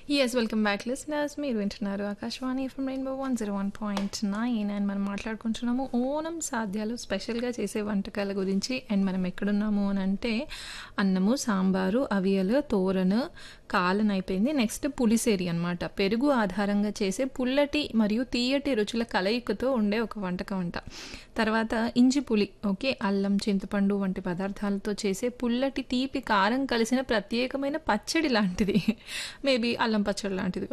yes welcome back listeners మీరు వింటున్నారు Akashvani from Rainbow one zero one point nine and మనం మాట్లాడుకుంటున్నాము ఓనం సాధ్యాలు స్పెషల్గా చేసే వంటకాల గురించి అండ్ మనం ఎక్కడున్నాము అని అంటే అన్నము సాంబారు అవియలు తోరను కాలన్ అయిపోయింది నెక్స్ట్ పులిసేరి అనమాట పెరుగు ఆధారంగా చేసే పుల్లటి మరియు తీయటి రుచుల కలయికతో ఉండే ఒక వంటకం అంట తర్వాత ఇంజి పులి ఓకే అల్లం చింతపండు వంటి పదార్థాలతో చేసే పుల్లటి తీపి కారం కలిసిన ప్రత్యేకమైన పచ్చడి లాంటిది మేబీ అల్లం పచ్చడి లాంటిది